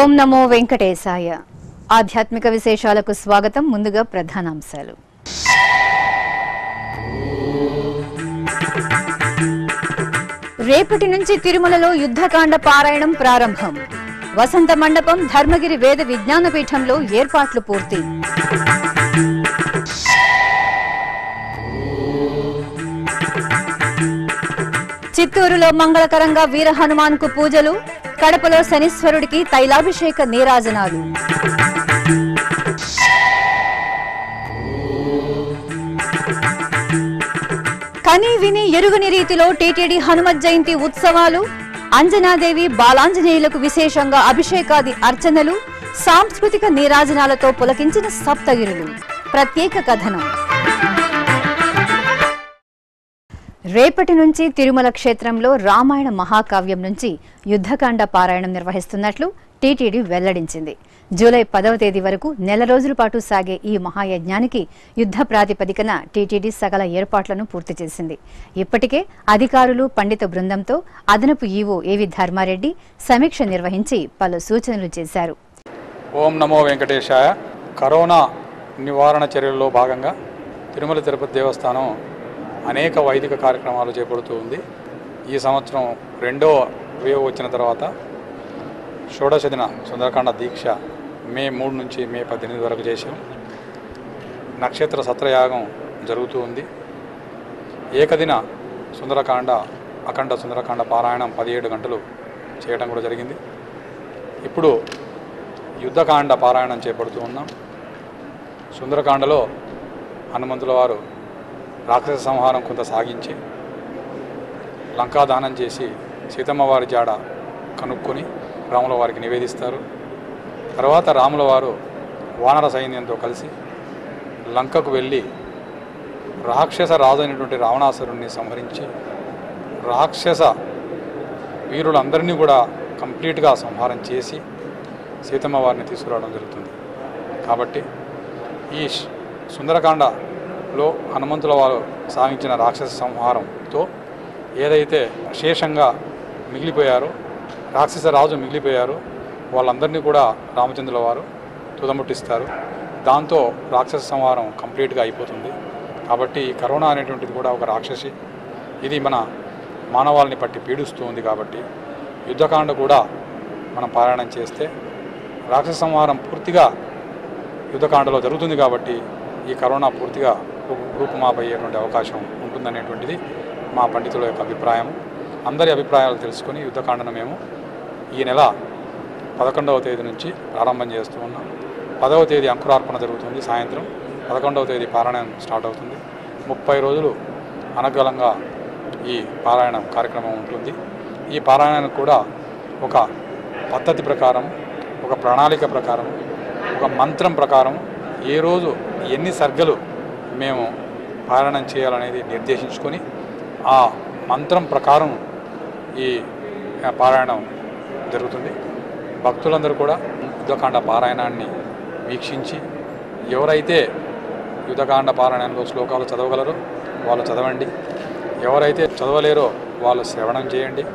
ఓం నమో వెంకటేశాయ ఆధ్యాత్మిక విశేషాలకు స్వాగతం ముందుగా ప్రధానాంశాలు రేపటి నుంచి తిరుమలలో యుద్ధకాండ పారాయణం ప్రారంభం వసంత మండపం ధర్మగిరి వేద విజ్ఞాన పీఠంలో ఏర్పాట్లు పూర్తి చిత్తూరులో మంగళకరంగా వీర హనుమాన్ కు పూజలు కడపలో శనీశ్వరుడికి తైలాభిషేక నీరాజనాలు కని విని ఎరుగని రీతిలో టీటీడీ హనుమత్ జయంతి ఉత్సవాలు అంజనాదేవి బాలాంజనేయులకు విశేషంగా అభిషేకాది అర్చనలు సాంస్కృతిక నీరాజనాలతో పులకించిన సప్తగిరులు ప్రత్యేక కథనం రేపటి నుంచి తిరుమల క్షేత్రంలో రామాయణ మహాకావ్యం నుంచి యుద్ధకాండ పారాయణం నిర్వహిస్తున్నట్లు టీటీడీ వెల్లడించింది జూలై పదవ తేదీ వరకు నెల రోజుల పాటు సాగే ఈ మహాయజ్ఞానికి యుద్ధ ప్రాతిపదికన టీటీడీ సకల ఏర్పాట్లను పూర్తి చేసింది ఇప్పటికే అధికారులు పండిత బృందంతో అదనపు ఈవో ఏవి ధర్మారెడ్డి సమీక్ష నిర్వహించి పలు సూచనలు చేశారు ఓం నమో వెంకటేశాయ కరోనా నివారణ చర్యల్లో భాగంగా తిరుమల తిరుపతి దేవస్థానం అనేక వైదిక కార్యక్రమాలు చేపడుతూ ఉంది ఈ సంవత్సరం రెండో వేవ్ వచ్చిన తర్వాత షోడశ దిన సుందరకాండ దీక్ష మే మూడు నుంచి మే పద్దెనిమిది వరకు చేశాం నక్షత్ర సత్రయాగం జరుగుతూ ఉంది ఏకదిన సుందరకాండ అఖండ సుందరకాండ పారాయణం పదిహేడు గంటలు చేయడం కూడా జరిగింది ఇప్పుడు యుద్ధకాండ పారాయణం చేపడుతూ ఉన్నాం సుందరకాండలో హనుమంతుల వారు రాక్షస సంహారం కొంత సాగించి లంకాదానం చేసి సీతమ్మ వారి జాడ కనుక్కొని రాముల వారికి నివేదిస్తారు తర్వాత రాముల వారు వానర సైన్యంతో కలిసి లంకకు వెళ్ళి రాక్షస రాజు అయినటువంటి రావణాసురుణ్ణి సంహరించి రాక్షస వీరులందరినీ కూడా కంప్లీట్గా సంహారం చేసి సీతమ్మ వారిని తీసుకురావడం జరుగుతుంది కాబట్టి ఈ శ్- సుందరకాండలో హనుమంతుల వారు సాగించిన రాక్షస సంహారంతో ఏదైతే శేషంగా మిగిలిపోయారో రాక్షస రాజు మిగిలిపోయారో వాళ్ళందరినీ కూడా రామచంద్రుల వారు తుదముట్టిస్తారు దాంతో రాక్షస సంహారం కంప్లీట్గా అయిపోతుంది కాబట్టి ఈ కరోనా అనేటువంటిది కూడా ఒక రాక్షసి ఇది మన మానవాళిని పట్టి పీడిస్తూ ఉంది కాబట్టి యుద్ధకాండ కూడా మనం పారాయణం చేస్తే రాక్షస సంహారం పూర్తిగా యుద్ధకాండలో జరుగుతుంది కాబట్టి ఈ కరోనా పూర్తిగా రూ- రూపుమాపయ్యేటువంటి అవకాశం ఉంటుందనేటువంటిది మా పండితుల యొక్క అభిప్రాయం అందరి అభిప్రాయాలు తెలుసుకొని యుద్ధకాండను మేము ఈ నెల పదకొండవ తేదీ నుంచి ప్రారంభం చేస్తూ ఉన్నాం పదవ తేదీ అంకురార్పణ జరుగుతుంది సాయంత్రం పదకొండవ తేదీ పారాయణం స్టార్ట్ అవుతుంది ముప్పై రోజులు అనర్గళంగా ఈ పారాయణం కార్యక్రమం ఉంటుంది ఈ పారాయణానికి కూడా ఒక పద్ధతి ప్రకారం ఒక ప్రణాళిక ప్రకారం ఒక మంత్రం ప్రకారం ఏ రోజు ఎన్ని సర్గలు మేము పారాయణం చేయాలనేది నిర్దేశించుకొని ఆ మంత్రం ప్రకారం ఈ ఆ, పారాయణం జరుగుతుంది భక్తులందరూ కూడా యుద్ధకాండ పారాయణాన్ని వీక్షించి ఎవరైతే యుద్ధకాండ పారాయణంలో శ్లోకాలు చదవగలరో వాళ్ళు చదవండి ఎవరైతే చదవలేరో వాళ్ళు శ్రవణం చేయండి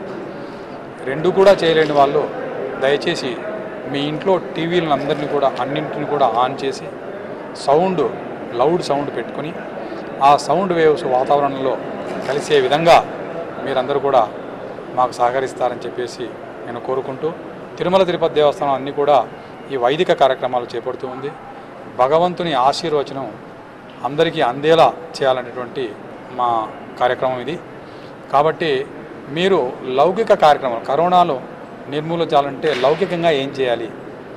రెండు కూడా చేయలేని వాళ్ళు దయచేసి మీ ఇంట్లో టీవీలను అందరినీ కూడా అన్నింటిని కూడా ఆన్ చేసి సౌండ్ లౌడ్ సౌండ్ పెట్టుకొని ఆ సౌండ్ వేవ్స్ వాతావరణంలో కలిసే విధంగా మీరందరూ కూడా మాకు సహకరిస్తారని చెప్పేసి నేను కోరుకుంటూ తిరుమల తిరుపతి దేవస్థానం అన్నీ కూడా ఈ వైదిక కార్యక్రమాలు చేపడుతూ ఉంది భగవంతుని ఆశీర్వచనం అందరికీ అందేలా చేయాలనేటువంటి మా కార్యక్రమం ఇది కాబట్టి మీరు లౌకిక కార్యక్రమం కరోనాలో నిర్మూలించాలంటే లౌకికంగా ఏం చేయాలి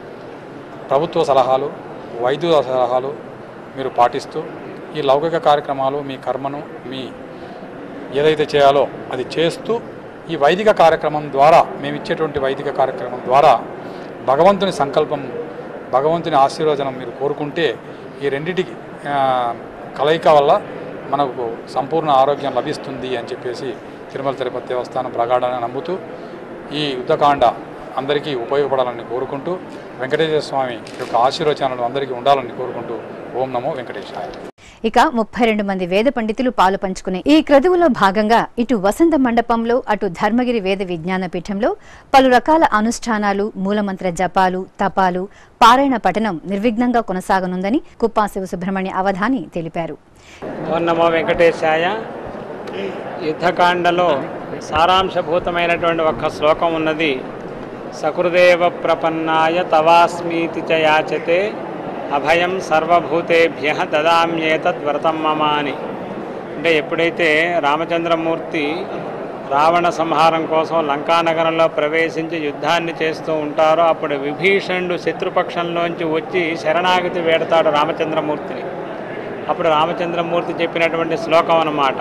ప్రభుత్వ సలహాలు వైద్యుల సలహాలు మీరు పాటిస్తూ ఈ లౌకిక కార్యక్రమాలు మీ కర్మను మీ ఏదైతే చేయాలో అది చేస్తూ ఈ వైదిక కార్యక్రమం ద్వారా మేము ఇచ్చేటువంటి వైదిక కార్యక్రమం ద్వారా భగవంతుని సంకల్పం భగవంతుని ఆశీర్వచనం మీరు కోరుకుంటే ఈ రెండిటికి ఆ, కలయిక వల్ల మనకు సంపూర్ణ ఆరోగ్యం లభిస్తుంది అని చెప్పేసి తిరుమల తిరుపతి దేవస్థానం ప్రగాఢంగా నమ్ముతూ ఈ యుద్ధకాండ అందరికీ ఉపయోగపడాలని కోరుకుంటూ వెంకటేశ్వర స్వామి యొక్క ఆశీర్వచనాలు అందరికీ ఉండాలని కోరుకుంటూ ఓం నమో వెంకటేశాయ ఇక ముప్పై రెండు మంది వేద పండితులు పాలు పంచుకునే ఈ క్రతువులో భాగంగా ఇటు వసంత మండపంలో అటు ధర్మగిరి వేద విజ్ఞాన పీఠంలో పలు రకాల అనుష్ఠానాలు మూలమంత్ర జపాలు తపాలు పారాయణ పఠనం నిర్విఘ్నంగా కొనసాగనుందని కుప్పా శివ సుబ్రహ్మణ్య అవధాని తెలిపారు ఓం నమో వెంకటేశాయ యుద్ధకాండలో సారాంశభూతమైనటువంటి ఒక్క శ్లోకం ఉన్నది సకృదేవ ప్రపన్నాయ తవాస్మీతి చ యాచతే అభయం సర్వభూతేభ్య దదామ్యేతద్ వ్రతం మమ అని అంటే ఎప్పుడైతే రామచంద్రమూర్తి రావణ సంహారం కోసం లంకానగరంలో ప్రవేశించి యుద్ధాన్ని చేస్తూ ఉంటారో అప్పుడు విభీషణుడు శత్రుపక్షంలోంచి వచ్చి శరణాగతి వేడతాడు రామచంద్రమూర్తిని అప్పుడు రామచంద్రమూర్తి చెప్పినటువంటి శ్లోకం అన్నమాట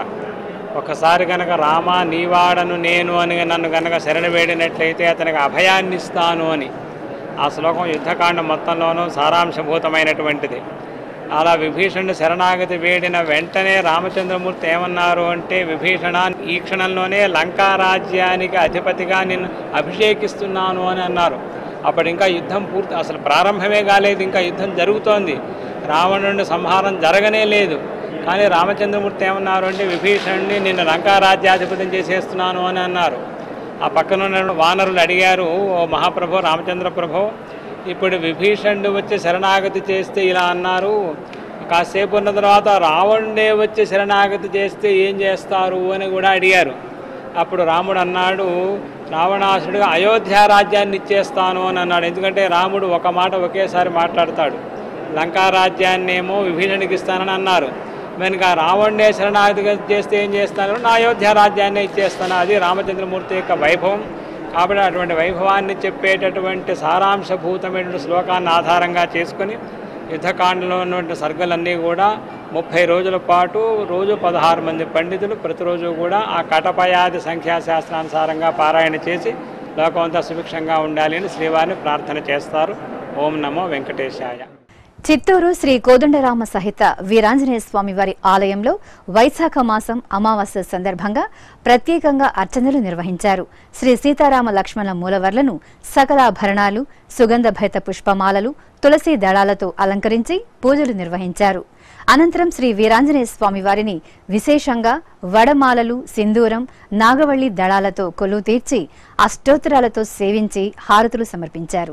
ఒకసారి కనుక రామ నీవాడను నేను అని నన్ను కనుక శరణ వేడినట్లయితే అతనికి అభయాన్ని ఇస్తాను అని ఆ శ్లోకం యుద్ధకాండ మొత్తంలోనూ సారాంశభూతమైనటువంటిది అలా విభీషణుడు శరణాగతి వేడిన వెంటనే రామచంద్రమూర్తి ఏమన్నారు అంటే విభీషణ ఈ క్షణంలోనే లంకా రాజ్యానికి అధిపతిగా నిన్ను అభిషేకిస్తున్నాను అని అన్నారు అప్పుడు ఇంకా యుద్ధం పూర్తి అసలు ప్రారంభమే కాలేదు ఇంకా యుద్ధం జరుగుతోంది రావణుడి సంహారం జరగనే లేదు కానీ రామచంద్రమూర్తి ఏమన్నారు అంటే విభీషణుడిని నిన్ను లంకా రాజ్యాధిపతిని చేసేస్తున్నాను అని అన్నారు ఆ పక్కన ఉన్న వానరులు అడిగారు ఓ మహాప్రభు రామచంద్ర ప్రభు ఇప్పుడు విభీషణుడు వచ్చి శరణాగతి చేస్తే ఇలా అన్నారు కాసేపు ఉన్న తర్వాత రావణుడే వచ్చి శరణాగతి చేస్తే ఏం చేస్తారు అని కూడా అడిగారు అప్పుడు రాముడు అన్నాడు రావణాసుడిగా అయోధ్య రాజ్యాన్ని ఇచ్చేస్తాను అని అన్నాడు ఎందుకంటే రాముడు ఒక మాట ఒకేసారి మాట్లాడతాడు లంకా రాజ్యాన్ని ఏమో విభీషణుడికి ఇస్తానని అన్నారు వెనుక రావణ్ణే శరణాగతి చేస్తే ఏం చేస్తాను నా అయోధ్య రాజ్యాన్ని ఇచ్చేస్తాను అది రామచంద్రమూర్తి యొక్క వైభవం కాబట్టి అటువంటి వైభవాన్ని చెప్పేటటువంటి సారాంశభూతమైనటువంటి శ్లోకాన్ని ఆధారంగా చేసుకొని యుద్ధకాండలో ఉన్నటువంటి సర్గలన్నీ కూడా ముప్పై రోజుల పాటు రోజు పదహారు మంది పండితులు ప్రతిరోజు కూడా ఆ కటపయాది సంఖ్యాశాస్త్రానుసారంగా పారాయణ చేసి లోకమంతా సుభిక్షంగా ఉండాలి అని శ్రీవారిని ప్రార్థన చేస్తారు ఓం నమో వెంకటేశాయ చిత్తూరు శ్రీ కోదండరామ సహిత వీరాంజనేయ స్వామి వారి ఆలయంలో వైశాఖ మాసం అమావాస్య సందర్భంగా ప్రత్యేకంగా అర్చనలు నిర్వహించారు శ్రీ సీతారామ లక్ష్మణ మూలవర్లను సకలాభరణాలు సుగంధభరిత పుష్పమాలలు తులసి దళాలతో అలంకరించి పూజలు నిర్వహించారు అనంతరం శ్రీ వీరాంజనేయ స్వామి వారిని విశేషంగా వడమాలలు సింధూరం నాగవల్లి దళాలతో కొలువు తీర్చి అష్టోత్తరాలతో సేవించి హారతులు సమర్పించారు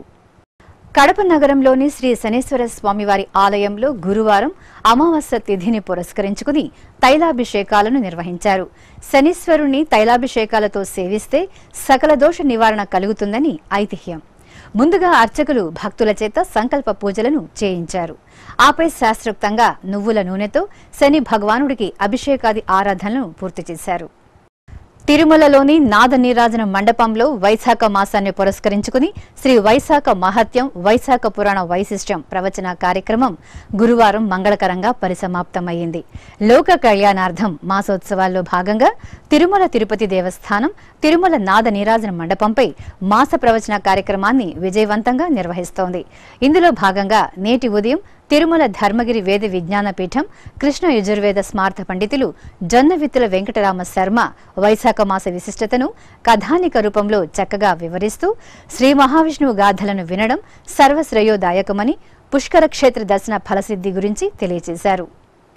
కడప నగరంలోని శ్రీ శనేశ్వర స్వామివారి ఆలయంలో గురువారం అమావాస్య తిథిని పురస్కరించుకుని తైలాభిషేకాలను నిర్వహించారు శనీశ్వరుణ్ణి తైలాభిషేకాలతో సేవిస్తే సకల దోష నివారణ కలుగుతుందని ఐతిహ్యం ముందుగా అర్చకులు భక్తుల చేత సంకల్ప పూజలను చేయించారు ఆపై శాస్త్రోక్తంగా నువ్వుల నూనెతో శని భగవానుడికి అభిషేకాది ఆరాధనలను పూర్తి చేశారు తిరుమలలోని నాద నీరాజన మండపంలో వైశాఖ మాసాన్ని పురస్కరించుకుని శ్రీ వైశాఖ మహత్యం వైశాఖ పురాణ వైశిష్ట్యం ప్రవచన కార్యక్రమం గురువారం మంగళకరంగా పరిసమాప్తమయ్యింది లోక కళ్యాణార్థం మాసోత్సవాల్లో భాగంగా తిరుమల తిరుపతి దేవస్థానం తిరుమల నాద నీరాజన మండపంపై మాస ప్రవచన కార్యక్రమాన్ని విజయవంతంగా నిర్వహిస్తోంది ఇందులో భాగంగా నేటి ఉదయం తిరుమల ధర్మగిరి వేద విజ్ఞాన పీఠం కృష్ణ యజుర్వేద స్మార్థ పండితులు జొన్నవిత్తుల వెంకటరామ శర్మ వైశాఖ మాస విశిష్టతను కథానిక రూపంలో చక్కగా వివరిస్తూ శ్రీ మహావిష్ణువు గాథలను వినడం సర్వశ్రేయోదాయకమని పుష్కర క్షేత్ర దర్శన ఫలసిద్ధి గురించి తెలియజేశారు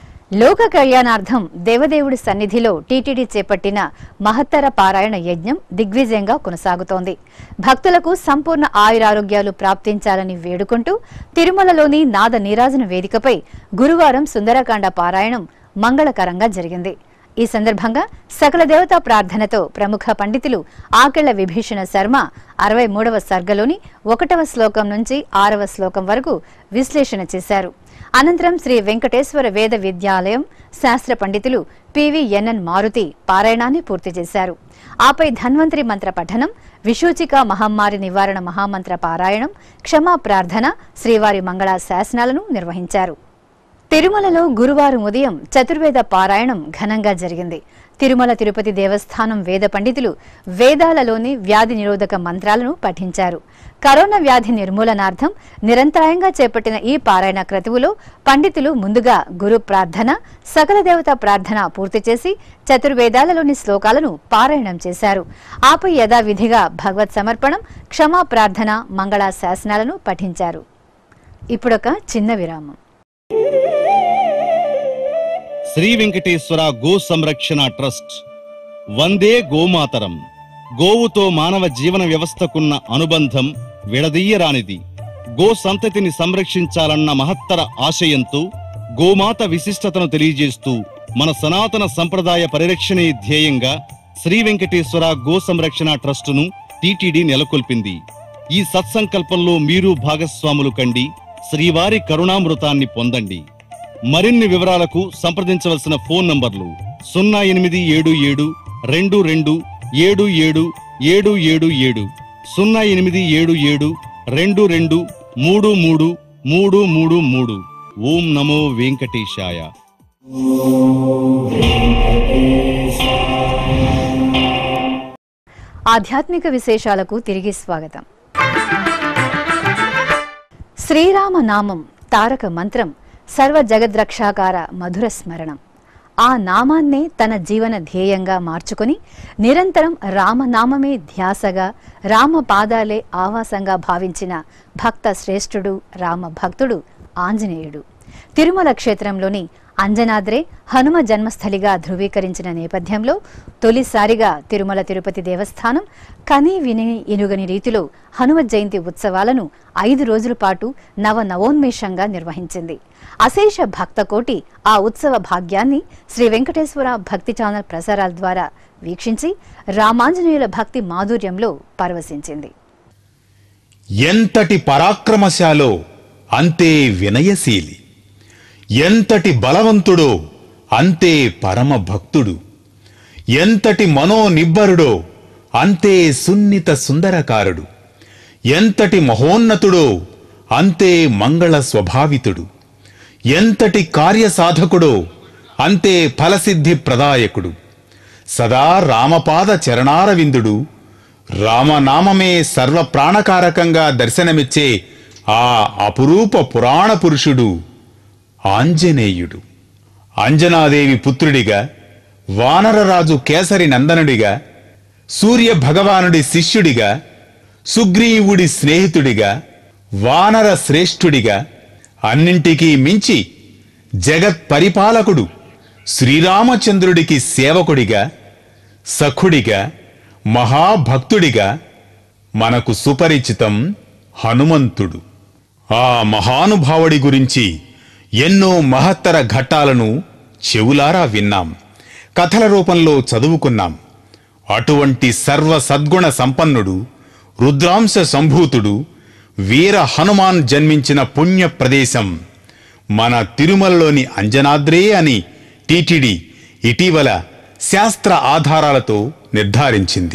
లోక కళ్యాణార్థం దేవదేవుడి సన్నిధిలో టీటీడీ చేపట్టిన మహత్తర పారాయణ యజ్ఞం దిగ్విజయంగా కొనసాగుతోంది భక్తులకు సంపూర్ణ ఆయురారోగ్యాలు ప్రాప్తించాలని వేడుకుంటూ తిరుమలలోని నాద నీరాజన వేదికపై గురువారం సుందరకాండ పారాయణం మంగళకరంగా జరిగింది ఈ సందర్భంగా సకల దేవతా ప్రార్థనతో ప్రముఖ పండితులు ఆకెళ్ల విభీషణ శర్మ అరవై మూడవ సర్గలోని ఒకటవ శ్లోకం నుంచి ఆరవ శ్లోకం వరకు విశ్లేషణ చేశారు అనంతరం శ్రీ వెంకటేశ్వర వేద విద్యాలయం శాస్త్ర పండితులు పివిఎన్ఎన్ మారుతి పారాయణాన్ని పూర్తి చేశారు ఆపై ధన్వంతరి మంత్ర పఠనం విషూచిక మహమ్మారి నివారణ మహామంత్ర పారాయణం క్షమా ప్రార్థన శ్రీవారి మంగళ శాసనాలను నిర్వహించారు తిరుమలలో గురువారం ఉదయం చతుర్వేద పారాయణం ఘనంగా జరిగింది తిరుమల తిరుపతి దేవస్థానం వేద పండితులు వేదాలలోని వ్యాధి నిరోధక మంత్రాలను పఠించారు కరోనా వ్యాధి నిర్మూలనార్థం నిరంతరాయంగా చేపట్టిన ఈ పారాయణ క్రతువులో పండితులు ముందుగా గురు ప్రార్థన సకల దేవత ప్రార్థన పూర్తి చేసి చతుర్వేదాలలోని శ్లోకాలను పారాయణం చేశారు ఆపై యథావిధిగా భగవత్ సమర్పణం క్షమా ప్రార్థన మంగళ శాసనాలను పఠించారు ఇప్పుడొక చిన్న విరామం శ్రీ వెంకటేశ్వర గో సంరక్షణ ట్రస్ట్ వందే గోమాతరం గోవుతో మానవ జీవన వ్యవస్థకున్న అనుబంధం విడదీయరానిది గో సంతతిని సంరక్షించాలన్న మహత్తర ఆశయంతో గోమాత విశిష్టతను తెలియజేస్తూ మన సనాతన సంప్రదాయ పరిరక్షణే ధ్యేయంగా శ్రీ వెంకటేశ్వర గో సంరక్షణ ట్రస్టును టీటీడీ నెలకొల్పింది ఈ సత్సంకల్పంలో మీరు భాగస్వాములు కండి శ్రీవారి కరుణామృతాన్ని పొందండి మరిన్ని వివరాలకు సంప్రదించవలసిన ఫోన్ నంబర్లు సున్నా ఎనిమిది ఏడు ఏడు రెండు రెండు ఏడు ఏడు ఏడు ఏడు ఏడు సున్నా ఎనిమిది ఏడు ఏడు రెండు రెండు మూడు మూడు మూడు మూడు మూడు ఓం నమో వెంకటేశాయ ఆధ్యాత్మిక విశేషాలకు తిరిగి స్వాగతం శ్రీరామ నామం తారక మంత్రం సర్వ జగద్రక్షాకార మధుర స్మరణం ఆ నామాన్నే తన జీవన ధ్యేయంగా మార్చుకొని నిరంతరం రామనామమే ధ్యాసగా రామ పాదాలే ఆవాసంగా భావించిన భక్త శ్రేష్ఠుడు రామ భక్తుడు ఆంజనేయుడు తిరుమల క్షేత్రంలోని అంజనాద్రే హనుమ జన్మస్థలిగా ధృవీకరించిన నేపథ్యంలో తొలిసారిగా తిరుమల తిరుపతి దేవస్థానం కని విని ఎనుగని రీతిలో హనుమ జయంతి ఉత్సవాలను ఐదు రోజుల పాటు నవ నవోన్మేషంగా నిర్వహించింది అశేష భక్తకోటి ఆ ఉత్సవ భాగ్యాన్ని శ్రీ వెంకటేశ్వర భక్తి ఛానల్ ప్రసారాల ద్వారా వీక్షించి రామాంజనేయుల భక్తి మాధుర్యంలో పరవశించింది ఎంతటి పరాక్రమశాలో అంతే వినయశీలి ఎంతటి బలవంతుడో అంతే పరమ భక్తుడు ఎంతటి మనోనిబ్బరుడో అంతే సున్నిత సుందరకారుడు ఎంతటి మహోన్నతుడో అంతే మంగళ స్వభావితుడు ఎంతటి కార్యసాధకుడో అంతే ఫలసిద్ధి ప్రదాయకుడు సదా రామపాద చరణారవిందుడు రామనామమే సర్వ ప్రాణకారకంగా దర్శనమిచ్చే ఆ అపురూప పురాణ పురుషుడు ఆంజనేయుడు అంజనాదేవి పుత్రుడిగా వానరరాజు కేసరి నందనుడిగా సూర్య భగవానుడి శిష్యుడిగా సుగ్రీవుడి స్నేహితుడిగా వానర శ్రేష్ఠుడిగా అన్నింటికీ మించి జగత్ పరిపాలకుడు శ్రీరామచంద్రుడికి సేవకుడిగా సఖుడిగా మహాభక్తుడిగా మనకు సుపరిచితం హనుమంతుడు ఆ మహానుభావుడి గురించి ఎన్నో మహత్తర ఘట్టాలను చెవులారా విన్నాం కథల రూపంలో చదువుకున్నాం అటువంటి సర్వ సద్గుణ సంపన్నుడు రుద్రాంశ సంభూతుడు వీర హనుమాన్ జన్మించిన పుణ్య ప్రదేశం మన తిరుమలలోని అంజనాద్రే అని టీటీడీ ఇటీవల శాస్త్ర ఆధారాలతో నిర్ధారించింది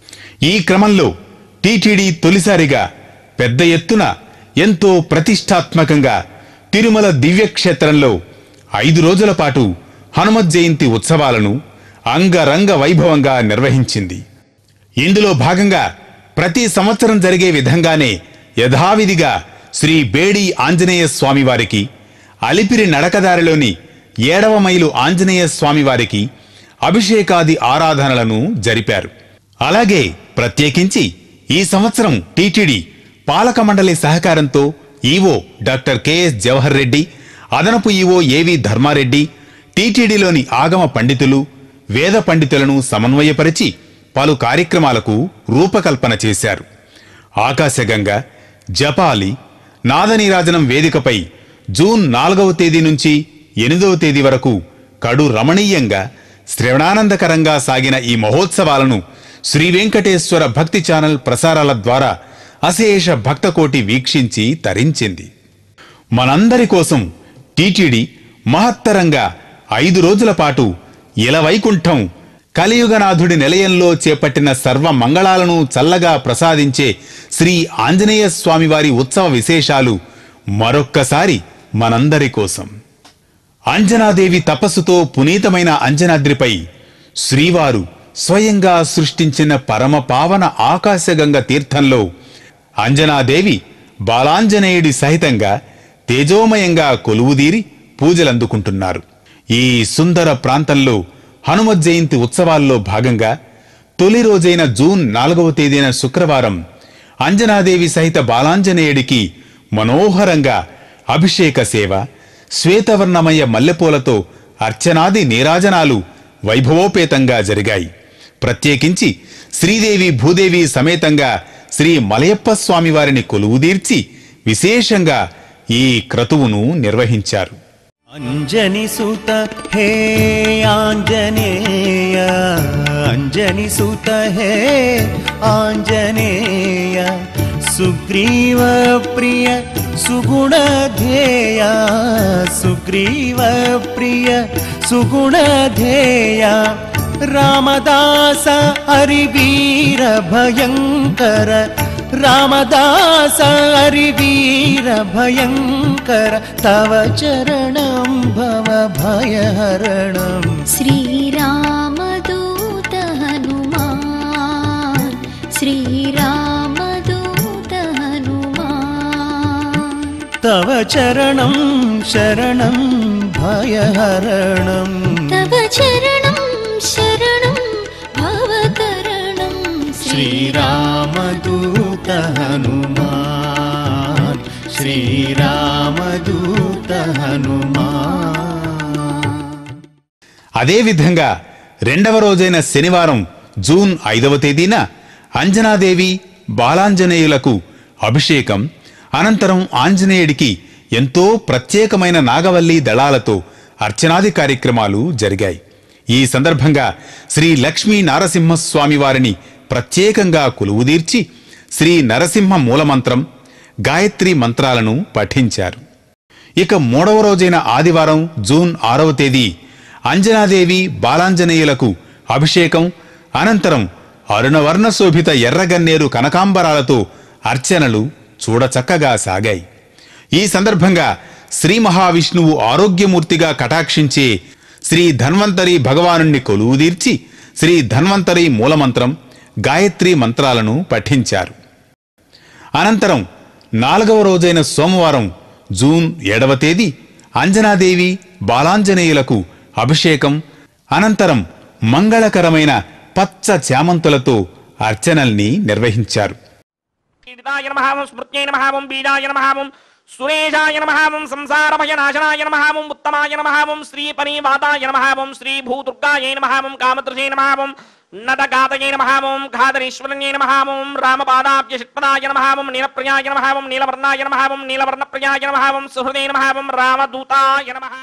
ఈ క్రమంలో టీటీడీ తొలిసారిగా పెద్ద ఎత్తున ఎంతో ప్రతిష్టాత్మకంగా తిరుమల దివ్యక్షేత్రంలో ఐదు రోజుల పాటు హనుమత్ జయంతి ఉత్సవాలను అంగరంగ వైభవంగా నిర్వహించింది ఇందులో భాగంగా ప్రతి సంవత్సరం జరిగే విధంగానే యథావిధిగా శ్రీ బేడి ఆంజనేయ స్వామివారికి అలిపిరి నడకదారిలోని ఏడవ మైలు ఆంజనేయ స్వామివారికి అభిషేకాది ఆరాధనలను జరిపారు అలాగే ప్రత్యేకించి ఈ సంవత్సరం టీటీడీ పాలక మండలి సహకారంతో EO doctor KS Jawahar Reddy అదనపు ఈవో ఏవి ధర్మారెడ్డి టీటీడీలోని ఆగమ పండితులు వేద పండితులను సమన్వయపరిచి పలు కార్యక్రమాలకు రూపకల్పన చేశారు ఆకాశగంగ జపాలి నాదనీరాజనం వేదికపై జూన్ నాలుగవ తేదీ నుంచి ఎనిమిదవ తేదీ వరకు కడు రమణీయంగా శ్రవణానందకరంగా సాగిన ఈ మహోత్సవాలను శ్రీ వెంకటేశ్వర భక్తి ఛానల్ ప్రసారాల ద్వారా అశేష భక్తకోటి వీక్షించి తరించింది మనందరి కోసం టీటీడీ మహత్తరంగా ఐదు రోజుల పాటు ఇలవైకుంఠం కలియుగనాథుడి నిలయంలో చేపట్టిన సర్వ మంగళాలను చల్లగా ప్రసాదించే శ్రీ ఆంజనేయ స్వామివారి ఉత్సవ విశేషాలు మరొక్కసారి మనందరి కోసం అంజనాదేవి తపస్సుతో పునీతమైన అంజనాద్రిపై శ్రీవారు స్వయంగా సృష్టించిన పరమ పావన ఆకాశగంగ తీర్థంలో అంజనాదేవి బాలాంజనేయుడి సహితంగా తేజోమయంగా కొలువుదీరి పూజలందుకుంటున్నారు ఈ సుందర ప్రాంతంలో హనుమత్ జయంతి ఉత్సవాల్లో భాగంగా తొలి రోజైన జూన్ నాలుగవ తేదీన శుక్రవారం అంజనాదేవి సహిత బాలాంజనేయుడికి మనోహరంగా అభిషేక సేవ శ్వేతవర్ణమయ మల్లెపూలతో అర్చనాది నీరాజనాలు వైభవోపేతంగా జరిగాయి ప్రత్యేకించి శ్రీదేవి భూదేవి సమేతంగా శ్రీ మలయప్ప స్వామివారిని కొలువుదీర్చి విశేషంగా ఈ క్రతువును నిర్వహించారు అంజని సుత హే ఆంజనేయ అంజని సుత హే ఆంజనేయ సుగ్రీవ ప్రియ సుగుణధేయ సుగ్రీవ ప్రియ సుగుణధేయ రామదాస హరివీర భయంకర రామదాస హరివీర భయంకర తవ చరణం భవ భయహరణం श्रीरामदूत हनुमान् श्रीरामदूत हनुमान् తవ చరణం శరణం భయహరణం तव चरणं शरणं भवकरणं శ్రీరామదూత హనుమాన్ శ్రీరామదూత హనుమాన్ అదేవిధంగా రెండవ రోజైన శనివారం జూన్ ఐదవ తేదీన అంజనాదేవి బాలాంజనేయులకు అభిషేకం అనంతరం ఆంజనేయుడికి ఎంతో ప్రత్యేకమైన నాగవల్లి దళాలతో అర్చనాది కార్యక్రమాలు జరిగాయి ఈ సందర్భంగా శ్రీ లక్ష్మీ నారసింహస్వామి వారిని ప్రత్యేకంగా కొలువుదీర్చి శ్రీ నరసింహ మూలమంత్రం గాయత్రి మంత్రాలను పఠించారు ఇక మూడవ రోజైన ఆదివారం జూన్ ఆరవ తేదీ అంజనాదేవి బాలాంజనేయులకు అభిషేకం అనంతరం అరుణవర్ణ శోభిత ఎర్రగన్నేరు కనకాంబరాలతో అర్చనలు చూడచక్కగా సాగాయి ఈ సందర్భంగా శ్రీ మహావిష్ణువు ఆరోగ్యమూర్తిగా కటాక్షించే శ్రీ ధన్వంతరి భగవానుణ్ణి కొలువుదీర్చి శ్రీ ధన్వంతరి మూలమంత్రం గాయత్రి మంత్రాలను పఠించారు అనంతరం నాలుగవ రోజైన సోమవారం జూన్ ఏడవ తేదీ అంజనాదేవి బాలాంజనేయులకు అభిషేకం అనంతరం మంగళకరమైన పచ్చ చామంతులతో అర్చనల్ని నిర్వహించారు పీడితాయ నమః స్మృత్యై నమః బీజాయ నమః సురేషాయ నమః సంసారభయనాశనాయ నమః ఉత్తమాయ నమః శ్రీ పరీవాతాయ నమః శ్రీ భూదుర్గాయై నమః కామదృశే నమః నటగాతయై నమః ఘాతరీశ్వరణ్యై నమః రామపాదాబ్జ షట్పదాయ నమః నీలప్రియాయ నమః నీలవర్ణాయ నమః నీలవర్ణప్రియాయ నమః సుహృదే నమః రామదూతాయ నమః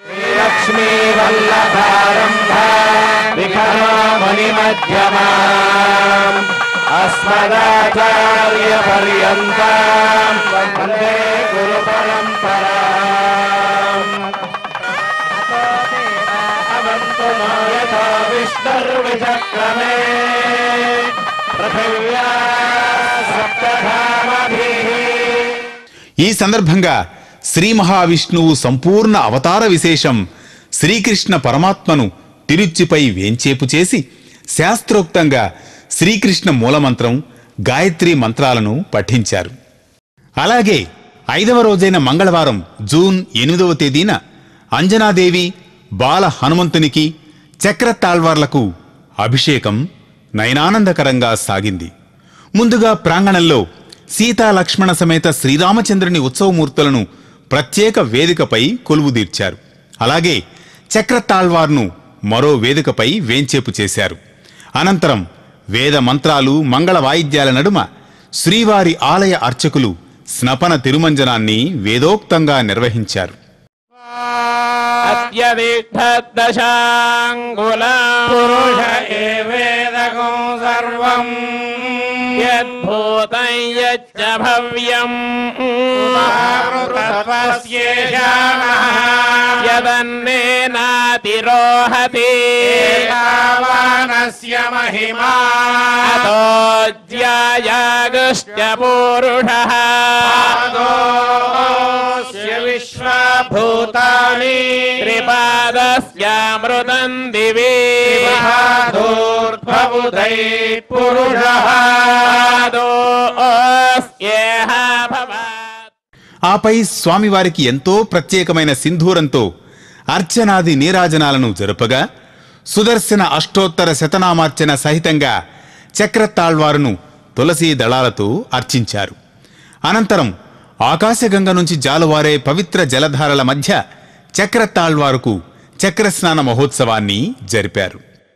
ఈ సందర్భంగా శ్రీ మహావిష్ణువు సంపూర్ణ అవతార విశేషం శ్రీకృష్ణ పరమాత్మను తిరుచ్చిపై వేంచేపు చేసి శాస్త్రోక్తంగా శ్రీకృష్ణ మూలమంత్రం గాయత్రి మంత్రాలను పఠించారు అలాగే ఐదవ రోజైన మంగళవారం జూన్ ఎనిమిదవ తేదీన అంజనాదేవి బాల హనుమంతునికి చక్రతాళ్వార్లకు అభిషేకం నయనానందకరంగా సాగింది ముందుగా ప్రాంగణంలో సీతా లక్ష్మణ సమేత శ్రీరామచంద్రుని ఉత్సవమూర్తులను ప్రత్యేక వేదికపై కొలువుదీర్చారు అలాగే చక్రతాళ్వార్ను మరో వేదికపై వేంచేపు చేశారు అనంతరం వేద మంత్రాలు మంగళ వాయిద్యాల నడుమ శ్రీవారి ఆలయ అర్చకులు స్నపన తిరుమంజనాన్ని వేదోక్తంగా నిర్వహించారు అత్యధిష్ఠదశాంగుల పురుష ఏవేదకం సర్వం యద్భూతం యచ్చ భవ్యం యదన్నేనాతిరోహతి రావణస్య మహిమా అతోజ్యాయాగుశ్చ పూరుషः విశ్వభూతాని త్రిపాదస్యామృతం దివి దూర్ధ్వబుధై పురుషः దోస్యేహ భవాత్ ఆపై స్వామివారికి ఎంతో ప్రత్యేకమైన సింధూరంతో అర్చనాది నీరాజనాలను జరుపగా సుదర్శన అష్టోత్తర శతనామార్చన సహితంగా చక్రతాళ్వారును తులసీ దళాలతో అర్చించారు అనంతరం ఆకాశగంగ నుంచి జాలువారే పవిత్ర జలధారల మధ్య చక్రతాళ్వారుకు చక్రస్నాన మహోత్సవాన్ని జరిపారు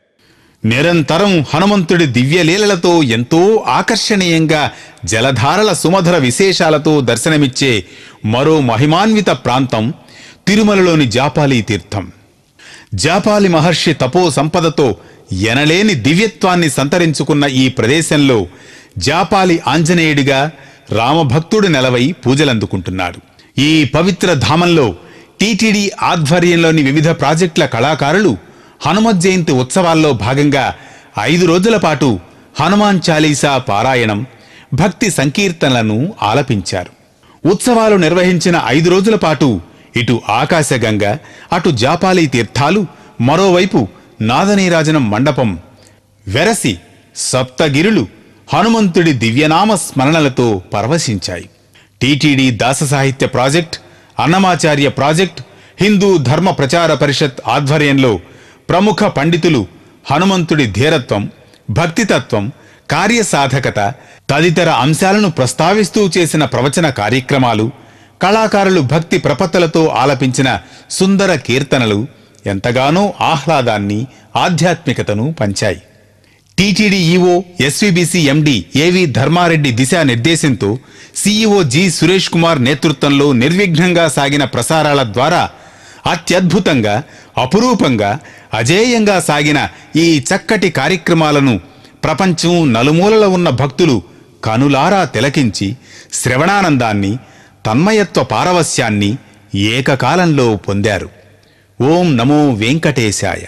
నిరంతరం హనుమంతుడి దివ్యలీలలతో ఎంతో ఆకర్షణీయంగా జలధారల సుమధుర విశేషాలతో దర్శనమిచ్చే మరో మహిమాన్విత ప్రాంతం తిరుమలలోని జాపాలి తీర్థం జాపాలి మహర్షి తపో సంపదతో ఎనలేని దివ్యత్వాన్ని సంతరించుకున్న ఈ ప్రదేశంలో జాపాలి ఆంజనేయుడిగా రామభక్తుడు నెలవై పూజలందుకుంటున్నాడు ఈ పవిత్ర ధామంలో టీటీడీ ఆధ్వర్యంలోని వివిధ ప్రాజెక్టుల కళాకారులు హనుమత్ జయంతి ఉత్సవాల్లో భాగంగా ఐదు రోజుల పాటు హనుమాన్ చాలీసా పారాయణం భక్తి సంకీర్తనలను ఆలపించారు ఉత్సవాలు నిర్వహించిన ఐదు రోజుల పాటు ఇటు ఆకాశగంగ అటు జాపాలి తీర్థాలు మరోవైపు నాదనీరాజనం మండపం వెరసి సప్తగిరులు హనుమంతుడి దివ్యనామ స్మరణలతో పరవశించాయి టీటీడీ దాస సాహిత్య ప్రాజెక్ట్ అన్నమాచార్య ప్రాజెక్ట్ హిందూ ధర్మ ప్రచార పరిషత్ ఆధ్వర్యంలో ప్రముఖ పండితులు హనుమంతుడి ధీరత్వం భక్తితత్వం కార్యసాధకత తదితర అంశాలను ప్రస్తావిస్తూ చేసిన ప్రవచన కార్యక్రమాలు కళాకారులు భక్తి ప్రపత్తలతో ఆలపించిన సుందర కీర్తనలు ఎంతగానో ఆహ్లాదాన్ని ఆధ్యాత్మికతను పంచాయి TTD EO SVBC MD AV Dharma Reddy దిశానిర్దేశంతో సీఈఓ జి సురేష్ కుమార్ నేతృత్వంలో నిర్విఘ్నంగా సాగిన ప్రసారాల ద్వారా అత్యద్భుతంగా అపురూపంగా అజేయంగా సాగిన ఈ చక్కటి కార్యక్రమాలను ప్రపంచం నలుమూలల ఉన్న భక్తులు కనులారా తిలకించి శ్రవణానందాన్ని తన్మయత్వ పారవస్యాన్ని ఏకకాలంలో పొందారు ఓం నమో వెంకటేశాయ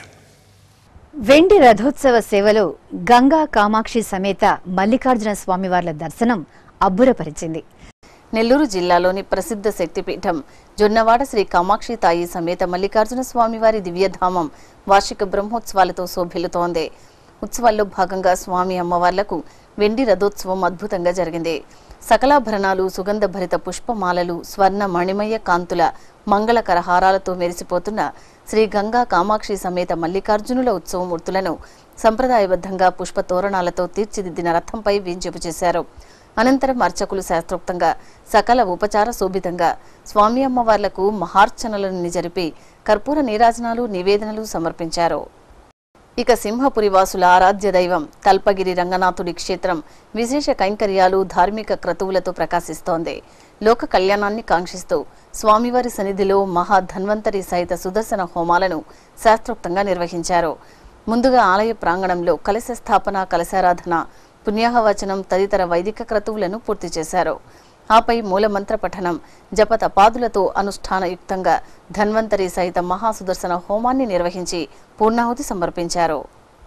వెండి రథోత్సవ సేవలో గంగా కామాక్షి సమేత మల్లికార్జున స్వామివార్ల దర్శనం అబ్బురపరిచింది నెల్లూరు జిల్లాలోని ప్రసిద్ధ శక్తిపీఠం జొన్నవాడ శ్రీ కామాక్షి తాయి సమేత మల్లికార్జున స్వామివారి దివ్యధామం వార్షిక బ్రహ్మోత్సవాలతో శోభిల్లుతోంది ఉత్సవాల్లో భాగంగా స్వామి అమ్మవార్లకు వెండి రథోత్సవం అద్భుతంగా జరిగింది సకలాభరణాలు సుగంధ భరిత పుష్పమాలలు స్వర్ణ మణిమయ కాంతుల మంగళకర హారాలతో మెరిసిపోతున్న శ్రీ గంగా కామాక్షి సమేత మల్లికార్జునుల ఉత్సవమూర్తులను సంప్రదాయబద్ధంగా పుష్ప తోరణాలతో తీర్చిదిద్దిన రథంపై వేంచేపు చేశారు అనంతరం అర్చకులు శాస్త్రోక్తంగా సకల ఉపచార శోభితంగా స్వామి అమ్మవార్లకు మహార్చనలను జరిపి కర్పూర నీరాజనాలు నివేదనలు సమర్పించారు ఇక సింహపురి వాసుల ఆరాధ్య దైవం తల్పగిరి రంగనాథుడి క్షేత్రం విశేష కైంకర్యాలు ధార్మిక క్రతువులతో ప్రకాశిస్తోంది లోక కళ్యాణాన్ని కాంక్షిస్తూ స్వామివారి సన్నిధిలో మహా ధన్వంతరి సహిత సుదర్శన హోమాలను శాస్త్రోక్తంగా నిర్వహించారు ముందుగా ఆలయ ప్రాంగణంలో కలశ స్థాపన కలశారాధన పుణ్యాహవచనం తదితర వైదిక క్రతువులను పూర్తి చేశారు ఆపై మూలమంత్ర పఠనం జప తపాదులతో అనుష్ఠానయుక్తంగా ధన్వంతరి సహిత మహాసుదర్శన హోమాన్ని నిర్వహించి పూర్ణాహుతి సమర్పించారు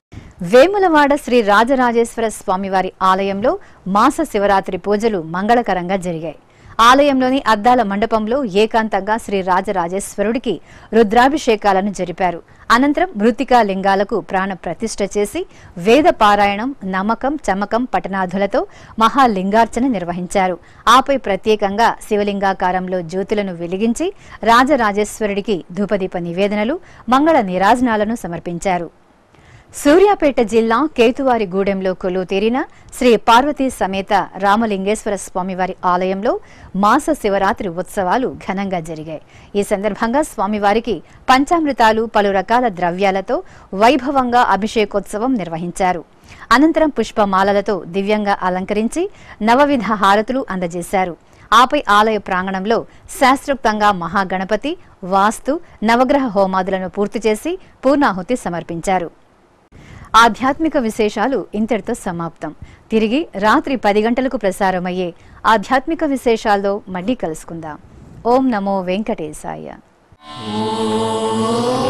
వేములవాడ శ్రీ రాజరాజేశ్వర స్వామివారి ఆలయంలో మాస శివరాత్రి పూజలు మంగళకరంగా జరిగాయి ఆలయంలోని అద్దాల మండపంలో ఏకాంతంగా శ్రీ రాజరాజేశ్వరుడికి రుద్రాభిషేకాలను జరిపారు అనంతరం మృతికా లింగాలకు ప్రాణ ప్రతిష్ఠ చేసి వేద పారాయణం నమ్మకం చమకం పటనాథులతో మహాలింగార్చన నిర్వహించారు ఆపై ప్రత్యేకంగా శివలింగాకారంలో జ్యోతులను వెలిగించి రాజరాజేశ్వరుడికి ధూపదీప నివేదనలు మంగళ నీరాజనాలను సమర్పించారు సూర్యాపేట జిల్లా కేతువారిగూడెంలో కొలువు తీరిన శ్రీ పార్వతీ సమేత రామలింగేశ్వర స్వామివారి ఆలయంలో మాస శివరాత్రి ఉత్సవాలు ఘనంగా జరిగాయి ఈ సందర్భంగా స్వామివారికి పంచామృతాలు పలు రకాల ద్రవ్యాలతో వైభవంగా అభిషేకోత్సవం నిర్వహించారు అనంతరం పుష్పమాలలతో దివ్యంగా అలంకరించి నవవిధ హారతులు అందజేశారు ఆపై ఆలయ ప్రాంగణంలో శాస్త్రోక్తంగా మహాగణపతి వాస్తు నవగ్రహ హోమాదులను పూర్తి చేసి పూర్ణాహుతి సమర్పించారు ఆధ్యాత్మిక విశేషాలు ఇంతటితో సమాప్తం తిరిగి రాత్రి పది గంటలకు ప్రసారమయ్యే ఆధ్యాత్మిక విశేషాల్లో మళ్ళీ కలుసుకుందాం ఓం నమో వెంకటేశాయ ఓ